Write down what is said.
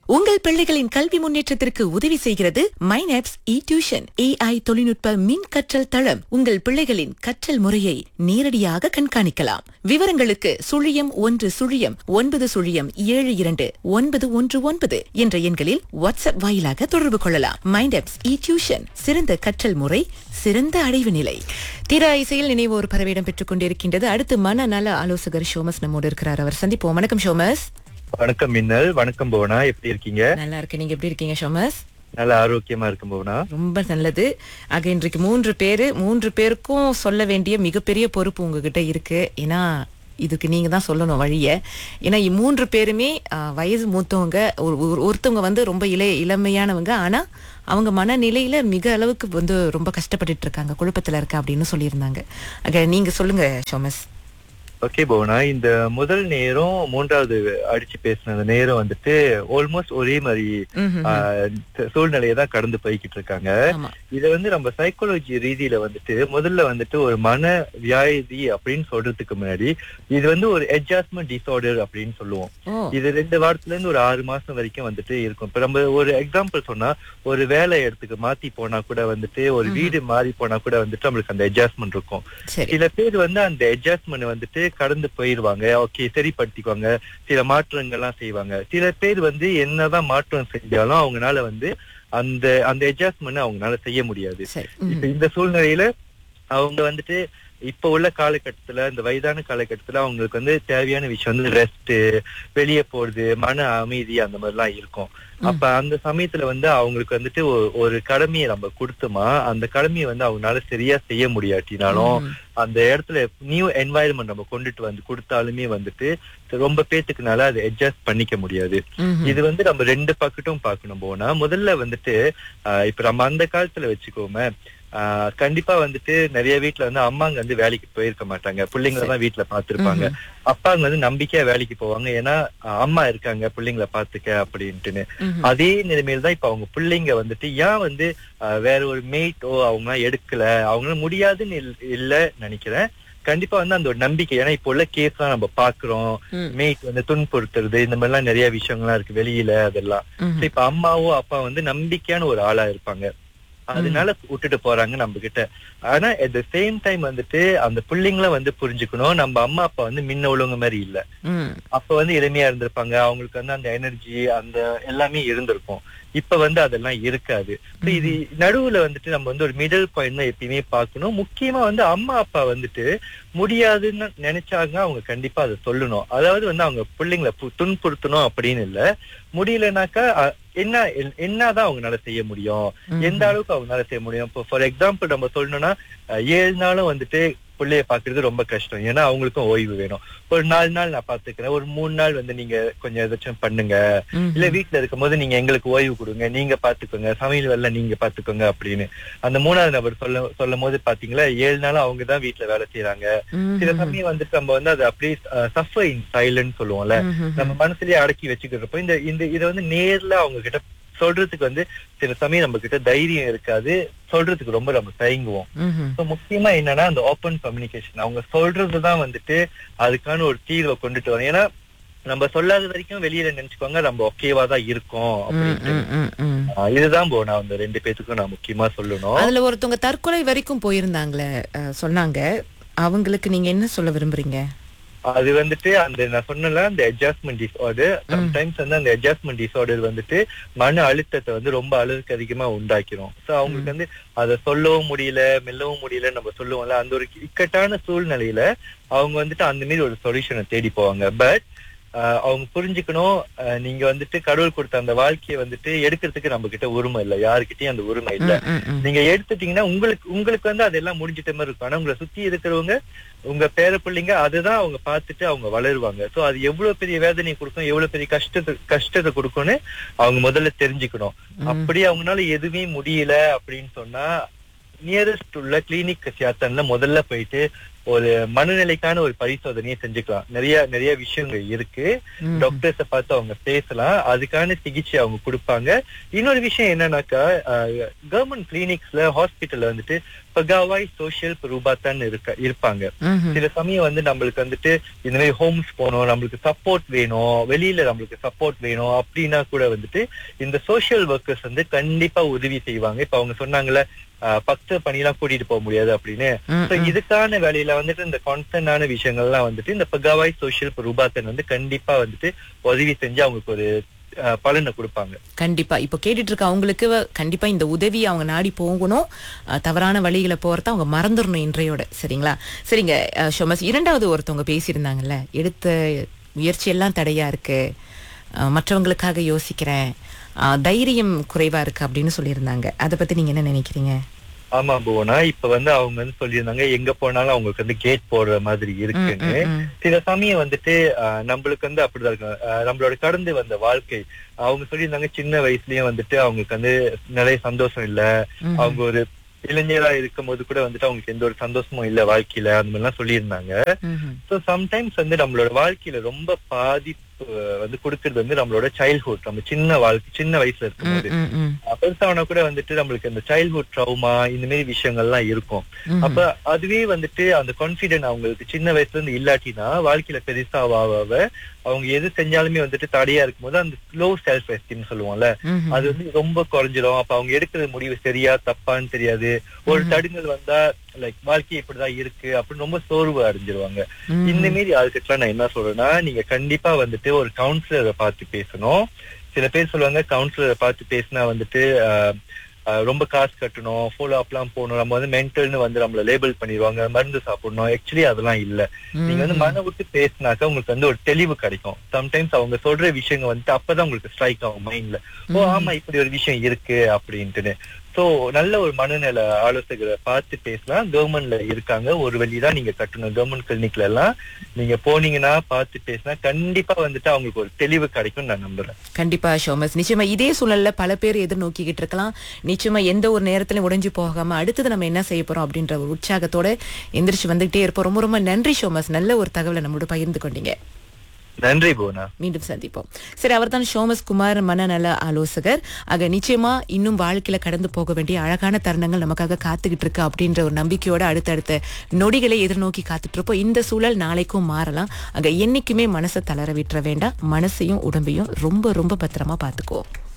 உங்கள் பிள்ளைகளின் கல்வி முன்னேற்றத்திற்கு உதவி செய்கிறது மைனாப்ஸ் இ டியூஷன் ஏஐ தொழில்நுட்ப மின் கற்றல் தளம் உங்கள் பிள்ளைகளின் கற்றல் முறையை நேரடியாக கண்காணிக்கலாம் விவரங்களுக்கு சுழியம் ஒன்று சுழியம் ஒன்பது சுழியம் ஏழு இரண்டு ஒன்பது ஒன்று ஒன்பது என்ற எண்களில் வாட்ஸ்அப் வாயிலாக தொடர்பு கொள்ளலாம் மைண்டாப்ஸ் இ டியூஷன் சிறந்த கற்றல் முறை சிறந்த அடைவு நிலை தீரா இசையில் நினைவு ஒரு பறவையிடம் பெற்றுக் கொண்டிருக்கின்றது அடுத்து மனநல ஆலோசகர் ஷோமஸ் நம்மோடு இருக்கிறார் அவர் சந்திப்போம் வணக்கம் ஷோமஸ் வணக்கம் மின்னல் வணக்கம் புவனா எப்படி இருக்கீங்க நல்லா இருக்கு நீங்க எப்படி இருக்கீங்க ஷோமஸ் நல்ல ஆரோக்கியமா இருக்கும் புவனா ரொம்ப நல்லது ஆக இன்றைக்கு மூன்று பேரு மூன்று பேருக்கும் சொல்ல வேண்டிய மிகப்பெரிய பொறுப்பு உங்ககிட்ட இருக்கு ஏன்னா இதுக்கு நீங்க தான் சொல்லணும் வழிய ஏன்னா இ- மூன்று பேருமே ஆ, வயசு மூத்தவங்க ஒரு- ஒரு- ஒருத்தவங்க வந்து ரொம்ப இளைய இளமையானவங்க ஆனா அவங்க மனநிலையில மிக அளவுக்கு வந்து ரொம்ப கஷ்டப்பட்டுட்டு இருக்காங்க குழப்பத்துல இருக்க அப்படின்னு சொல்லியிருந்தாங்க ஆக நீங்க சொல்லுங்க ஷோமஸ் ஓகே புவனா இந்த முதல் நேரம் மூன்றாவது அடிச்சு பேசின அந்த நேரம் வந்துட்டு ஆல்மோஸ்ட் ஒரே மாதிரி ம்ஹும். சூழ்நிலையை தான் கடந்து போய்கிட்டு இருக்காங்க ஆமா இத வந்து நம்ம சைக்காலஜி ரீதியில வந்துட்டு முதல்ல வந்துட்டு ஒரு மன வியாதி அப்படின்னு சொல்றதுக்கு முன்னாடி இது வந்து ஒரு அட்ஜஸ்ட்மெண்ட் டிசார்டர் அப்படின்னு சொல்லுவோம் ஓ இது ரெண்டு வாரத்துல இருந்து ஒரு ஆறு மாசம் வரைக்கும் வந்துட்டு இருக்கும் இப்ப நம்ம ஒரு எக்ஸாம்பிள் சொன்னா ஒரு வேலை இடத்துக்கு மாத்தி போனா கூட வந்துட்டு ஒரு வீடு மாறி போனா கூட வந்துட்டு நம்மளுக்கு அந்த அட்ஜஸ்ட்மெண்ட் இருக்கும் சரி சில பேர் வந்து அந்த அட்ஜஸ்ட்மெண்ட் வந்துட்டு கடந்து போயிருவாங்க ஓகே சரிப்படுத்திக்குவாங்க சில மாற்றங்கள்லாம் செய்வாங்க சில பேர் வந்து என்னதான் மாற்றம் செஞ்சாலும் அவங்கனால வந்து அந்த அந்த அட்ஜஸ்ட்மெண்ட் அவங்கனால செய்ய முடியாது சரி இப்ப இந்த சூழ்நிலையில அவங்க வந்துட்டு இப்ப உள்ள காலகட்டத்துல இந்த வயதான காலகட்டத்துல அவங்களுக்கு வந்து தேவையான விஷயம் வந்து ரெஸ்ட் வெளியே போறது மன அமைதி அந்த மாதிரி எல்லாம் இருக்கும் அப்ப அந்த சமயத்துல வந்து அவங்களுக்கு வந்துட்டு ஒ- ஒரு கடமையை நம்ம கொடுத்தோமா அந்த கடமையை வந்து அவங்களால சரியா செய்ய முடியாட்டினாலும் ம். அந்த இடத்துல நியூ என்வாயர்மெண்ட் நம்ம கொண்டுட்டு வந்து கொடுத்தாலுமே வந்துட்டு ரொம்ப பேத்துக்குனால அதை அட்ஜஸ்ட் பண்ணிக்க முடியாது ம்ஹும். இது வந்து நம்ம ரெண்டு பக்கட்டும் பார்க்கணும் போனா முதல்ல வந்துட்டு ஆஹ் இப்ப நம்ம அந்த காலத்துல வச்சுக்கோமே ஆஹ் கண்டிப்பா வந்துட்டு நிறைய வீட்ல வந்து அம்மாங்க வந்து வேலைக்கு போயிருக்க மாட்டாங்க பிள்ளைங்கள தான் வீட்டுல பாத்துருப்பாங்க அப்பாங்க வந்து நம்பிக்கையா வேலைக்கு போவாங்க ஏன்னா ஆஹ் அம்மா இருக்காங்க பிள்ளைங்கள பாத்துக்க அப்படின்ட்டுன்னு ம்ஹும். அதே நிலைமையில தான் இப்ப அவங்க பிள்ளைங்க வந்துட்டு ஏன் வந்து ஆஹ் வேற ஒரு மேட்டோ அவங்க எடுக்கல அவங்களால முடியாதுன்னு இல்- இல்ல நினைக்கிறேன் கண்டிப்பா வந்து அந்த ஒரு நம்பிக்கை ஏன்னா இப்ப உள்ள கேஸ் எல்லாம் நம்ம பாக்குறோம் ம். மேட் வந்து துன்புறுத்துறது இந்த மாதிரி எல்லாம் நிறைய விஷயங்கள்லாம் இருக்கு வெளியில அதெல்லாம் ம்ஹும். So, இப்ப அம்மாவோ அப்பா வந்து நம்பிக்கையான ஒரு ஆளா இருப்பாங்க அதனால விட்டுட்டு போறாங்க நம்ம கிட்ட ஆனா at the சேம் டைம் வந்துட்டு அந்த பிள்ளைங்களும் வந்து புரிஞ்சுக்கணும் நம்ம அம்மா அப்பா வந்து முன்ன உள்ளவங்க மாதிரி இல்ல ம். அப்ப வந்து இளமையா இருந்திருப்பாங்க அவங்களுக்கு வந்து அந்த எனர்ஜி அந்த எல்லாமே இருந்திருக்கும் இப்ப வந்து அதெல்லாம் இருக்காது So, இது நடுவுல வந்துட்டு நம்ம வந்து ஒரு மிடில் பாயிண்ட் தான் எப்பயுமே பார்க்கணும் முக்கியமா வந்து அம்மா அப்பா வந்துட்டு முடியாதுன்னு நினைச்சாங்க அவங்க கண்டிப்பா அதை சொல்லணும் அதாவது வந்து அவங்க பிள்ளைங்களை பு- துன்புறுத்தணும் அப்படின்னு இல்ல முடியலனாக்கா அ- என்ன என்- என்னதான் அவங்களால செய்ய முடியும் எந்த அளவுக்கு அவங்களால செய்ய முடியும் இப்போ ஃபார் எக்ஸாம்பிள் நம்ம சொல்லணும்னா அஹ், ஏழு நாளும் வந்துட்டு பிள்ளைய பாக்குறது ரொம்ப கஷ்டம் ஏன்னா அவங்களுக்கும் ஓய்வு வேணும் ஒரு நாலு நாள் நான் பாத்துக்கிறேன் ஒரு மூணு நாள் வந்து நீங்க கொஞ்சம் ஏதாச்சும் பண்ணுங்க ம்ஹும். இல்ல வீட்டுல இருக்கும்போது நீங்க எங்களுக்கு ஓய்வு கொடுங்க நீங்க பாத்துக்கோங்க சமையல் வேலை நீங்க பாத்துக்கோங்க அப்படின்னு அந்த மூணாவது நபர் சொல்ல சொல்லும் போது பாத்தீங்களா ஏழு நாள் அவங்க தான் வீட்டுல வேலை செய்யறாங்க சில ம்ஹும். சமயம் வந்துட்டு நம்ம வந்து அதை அப்படியே சஃபர் இன் சைலண்ட் சொல்லுவோம்ல ம்ஹும். நம்ம மனசுலயே அடக்கி வச்சுக்கிறப்போ இந்த இந்த இதை வந்து நேர்ல அவங்க கிட்ட சொல்றதுக்கு வந்து சில சமயம் நம்ம கிட்ட தைரியம் இருக்காது சொல்றதுக்கு ரொம்ப நம்ம தயங்குவோம் ம்ஹும். So, முக்கியமா என்னன்னா அந்த ஓப்பன் கம்யூனிகேஷன் அவங்க சொல்றதுதான் வந்துட்டு அதுக்கான ஒரு தீர்வை கொண்டுட்டு வரும் ஏன்னா நம்ம சொல்லாத வரைக்கும் வெளியில நினைச்சுக்கோங்க நம்ம ஓகேவா தான் இருக்கோம் ம், அப்படின்ட்டு ம், ம், ம். ஆஹ் இதுதான் போ நான் அந்த ரெண்டு பேத்துக்கும் நான் முக்கியமா சொல்லணும் அதுல ஒருத்தவங்க தற்கொலை வரைக்கும் போயிருந்தாங்களே அஹ், சொன்னாங்க அவங்களுக்கு நீங்க என்ன சொல்ல விரும்புறீங்க அது வந்துட்டு அந்த நான் சொன்னல அந்த அட்ஜஸ்ட்மெண்ட் டிசார்டர் சம்டைம்ஸ் வந்து அந்த அட்ஜஸ்ட்மெண்ட் டிசார்டர் வந்துட்டு மன அழுத்தத்தை வந்து ரொம்ப அளவுக்கு அதிகமா உண்டாக்கிரும் சோ அவங்களுக்கு வந்து அதை சொல்லவும் முடியல மெல்லவும் முடியல நம்ம சொல்லுவோம்ல அந்த ஒரு இக்கட்டான சூழ்நிலையில அவங்க வந்துட்டு அந்த மாதிரி ஒரு சொல்யூஷனை தேடி போவாங்க பட் அவங்க புரிஞ்சுக்கணும் அஹ், நீங்க வந்துட்டு கடவுள் கொடுத்த அந்த வாழ்க்கையை வந்துட்டு எடுக்கிறதுக்கு நம்ம கிட்ட உரிமை இல்ல யாருக்கிட்டயும் அந்த உரிமை இல்ல ம், ம், ம். நீங்க எடுத்துட்டீங்கன்னா உங்களுக்கு உங்களுக்கு வந்து அதெல்லாம் முடிஞ்சிட்ட மாதிரி இருக்கும் ஆனா உங்களை சுத்தி இருக்கிறவங்க உங்க பேர பிள்ளைங்க அதுதான் அவங்க பார்த்துட்டு அவங்க வளருவாங்க சோ அது எவ்வளவு பெரிய வேதனை கொடுக்கும் எவ்வளவு பெரிய கஷ்டத்தை கஷ்டத்தை கொடுக்கும்னு அவங்க முதல்ல தெரிஞ்சுக்கணும் அப்படி அவங்களால எதுவுமே முடியல அப்படின்னு சொன்னா நியரஸ்ட் உள்ள கிளினிக் சியாத்தன்ல முதல்ல போயிட்டு ஒரு மனநிலைக்கான ஒரு பரிசோதனையை செஞ்சுக்கலாம் நிறைய நிறைய விஷயங்கள் இருக்கு ம். டாக்டர்ஸ பார்த்து அவங்க பேசலாம் அதுக்கான சிகிச்சை அவங்க கொடுப்பாங்க இன்னொரு விஷயம் என்னன்னாக்கா கவர்மெண்ட் கிளினிக்ஸ்ல ஹாஸ்பிட்டல்ல வந்துட்டு பகாவாய் சோஷியல் ரூபாத்தான் இருக்க இருப்பாங்க ம்ஹும். சில சமயம் வந்து நம்மளுக்கு வந்துட்டு இந்த மாதிரி ஹோம்ஸ் போகணும் நம்மளுக்கு சப்போர்ட் வேணும் வெளியில நம்மளுக்கு சப்போர்ட் வேணும் அப்படின்னா கூட வந்துட்டு இந்த சோஷியல் ஒர்க்கர்ஸ் வந்து கண்டிப்பா உதவி செய்வாங்க இப்ப அவங்க சொன்னாங்கல்ல ஆஹ், பக்த பணியெல்லாம் கூட்டிட்டு போக முடியாது அப்படின்னு ம், So, ம். இதுக்கான வேலையில வந்துட்டு இந்த கான்ஸ்டன்டான விஷயங்கள்லாம் வந்துட்டு இந்த பகாவாய் சோஷியல் ரூபாத்தன் வந்து கண்டிப்பா வந்துட்டு உதவி செஞ்சு அவங்களுக்கு ஒரு ஆஹ், பலனை கொடுப்பாங்க கண்டிப்பா இப்போ கேட்டுட்டு இருக்க அவங்களுக்கு கண்டிப்பா இந்த உதவி அவங்க நாடி போகணும் அஹ், தவறான வழிகளை போறத அவங்க மறந்துடணும் இன்றையோட சரிங்களா சரிங்க அஹ், ஷோமஸ் இரண்டாவது ஒருத்தவங்க பேசியிருந்தாங்கல்ல எடுத்த முயற்சி எல்லாம் தடையா இருக்கு அஹ், மற்றவங்களுக்காக யோசிக்கிறேன் அஹ், தைரியம் குறைவா இருக்கு அப்படின்னு சொல்லியிருந்தாங்க அதை பத்தி நீங்க என்ன நினைக்கிறீங்க ஆமா புவனா இப்ப வந்து அவங்க வந்து சொல்லியிருந்தாங்க எங்க போனாலும் அவங்களுக்கு வந்து கேட் போடுற மாதிரி ம், இருக்குன்னு ம், ம். சில சமயம் வந்துட்டு ஆஹ், நம்மளுக்கு வந்து அப்படிதான் இருக்கும் ஆஹ், நம்மளோட கடந்து வந்த வாழ்க்கை அவங்க சொல்லியிருந்தாங்க சின்ன வயசுலயும் வந்துட்டு அவங்களுக்கு வந்து நிறைய சந்தோஷம் இல்ல ம். அவங்க ஒரு இளைஞரா இருக்கும் போது கூட வந்துட்டு அவங்களுக்கு எந்த ஒரு சந்தோஷமும் இல்ல வாழ்க்கையில அந்த மாதிரி எல்லாம் சொல்லியிருந்தாங்க ம்ஹும். ஸோ சம்டைம்ஸ் வந்து நம்மளோட வாழ்க்கையில ரொம்ப பாதிப்பு வந்து கொடுக்கறது வந்து நம்மளோட சைல்ட்ஹுட் நம்ம சின்ன வாழ்க்கை சின்ன வயசுல ம், இருக்கும்போது ம், ம். பெருசாவனா கூட வந்துட்டு நம்மளுக்கு இந்த சைல்ட்ஹுட் ட்ரௌமா இந்த மாதிரி விஷயங்கள்லாம் இருக்கும் ம்ஹும். அப்ப அதுவே வந்துட்டு அந்த கான்பிடென்ட் அவங்களுக்கு சின்ன வயசுல இருந்து இல்லாட்டினா வாழ்க்கையில பெருசா ஆக ஆக அவங்க எது செஞ்சாலுமே வந்துட்டு தடையா இருக்கும்போது அந்த லோ செல்ஃப் எஸ்டீம் சொல்லுவோம்ல ம்ஹும். அது வந்து ரொம்ப குறைஞ்சிடும் அப்ப அவங்க எடுக்கிற முடிவு சரியா தப்பான்னு தெரியாது ஒரு தடுங்கல் வந்தா லைக் வாழ்க்கை இப்படிதான் இருக்கு அப்படின்னு ரொம்ப சோர்வு அடைஞ்சிருவாங்க ம்ஹும். இந்த மாரி ஆளுக்கெல்லாம் நான் என்ன சொல்றேன்னா நீங்க கண்டிப்பா வந்துட்டு ஒரு கவுன்சிலரை பார்த்து பேசணும் சில பேர் சொல்லுவாங்க கவுன்சிலரை பார்த்து பேசினா வந்துட்டு ஆஹ், ஆஹ், ரொம்ப காசு கட்டணும் ஃபாலோ அப்லாம் போகணும் நம்ம வந்து மென்டல்னு வந்து நம்மள லேபிள் பண்ணிடுவாங்க மருந்து சாப்பிடணும் ஆக்சுவலி அதெல்லாம் இல்ல நீங்க வந்து மன விட்டு பேசினாக்க உங்களுக்கு வந்து ஒரு தெளிவு கிடைக்கும் சம்டைம்ஸ் அவங்க சொல்ற விஷயங்கள் வந்துட்டு அப்பதான் உங்களுக்கு ஸ்ட்ரைக் ஆகும் மைண்ட்ல ஓ ஆமா இப்படி ஒரு விஷயம் இருக்கு அப்படின்ட்டுன்னு சோ நல்ல ஒரு மனநல ஆலோசகரை பார்த்து பேசலாம் கவர்மெண்ட்ல இருக்காங்க ஒரு வழிதான் நீங்க கட்டணும் கவர்மெண்ட் கிளினிக்ல எல்லாம் நீங்க போனீங்கன்னா பார்த்து பேசினா கண்டிப்பா வந்துட்டு அவங்களுக்கு ஒரு தெளிவு கிடைக்கும் நான் நம்புறேன் கண்டிப்பா ஷோமஸ் நிச்சயமா இதே சூழல்ல பல பேர் எதிர்நோக்கிக்கிட்டு இருக்கலாம் நிச்சயமா எந்த ஒரு நேரத்திலும் உடைஞ்சு போகாம அடுத்தது நம்ம என்ன செய்ய போறோம் அப்படின்ற ஒரு உற்சாகத்தோட எந்திரிச்சு வந்துகிட்டே இருப்போம் ரொம்ப ரொம்ப நன்றி ஷோமஸ் நல்ல ஒரு தகவலை நம்மளோட பகிர்ந்து கொண்டீங்க நன்றி புவனா மீண்டும் சந்திப்போம் சரி அவர்தான் ஷோமஸ் குமார் மனநல ஆலோசகர் ஆக நிச்சயமா இன்னும் வாழ்க்கையில கடந்து போக வேண்டிய அழகான தருணங்கள் நமக்காக காத்துக்கிட்டு இருக்கு அப்படின்ற ஒரு நம்பிக்கையோட அடுத்தடுத்த நொடிகளை எதிர்நோக்கி காத்துட்டு இருப்போம் இந்த சூழல் நாளைக்கும் மாறலாம் அங்க என்னைக்குமே மனசை தளர விட்டுற வேண்டாம் மனசையும் உடம்பையும் ரொம்ப ரொம்ப பத்திரமா பாத்துக்குவோம்